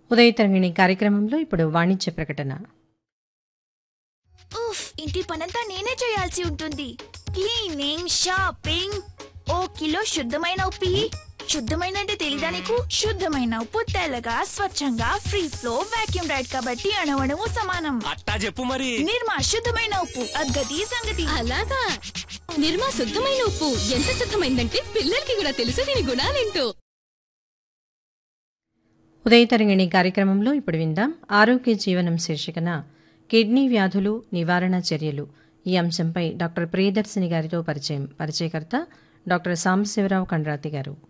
ఉదయతరంగిణి కార్యక్రమంలో ఇప్పుడు వాణిజ్య ప్రకటన ఉఫ్ ఇంటి పనంతా నేనే చేయాల్సి ఉంటుంది క్లీనింగ్ షాపింగ్ ఓ కిలో శుద్ధమైన ఉప్పి శుద్ధమైన అంటే తెలీదా నీకు శుద్ధమైన ఉప్పు తెల్లగా స్వచ్ఛంగా ఫ్రీ ఫ్లో వాక్యూమ్ రైడ్ కాబట్టి అణవణము సమానం అట్టా చెప్పు మరి నిర్మా శుద్ధమైన ఉప్పు అద్గతి సంగతి అలాగా నిర్మా శుద్ధమైన ఉప్పు ఎంత శుద్ధమైందంటే పిల్లలకి కూడా తెలుసు దీని గుణాలేంటో ఉదయతరంగిణి కార్యక్రమంలో ఇప్పుడు విందాం ఆరోగ్య జీవనం శీర్షికన కిడ్నీ వ్యాధులు నివారణ చర్యలు ఈ అంశంపై డాక్టర్ ప్రియదర్శిని గారితో పరిచయం పరిచయకర్త డాక్టర్ సాంబశివరావు కండ్రాతి గారు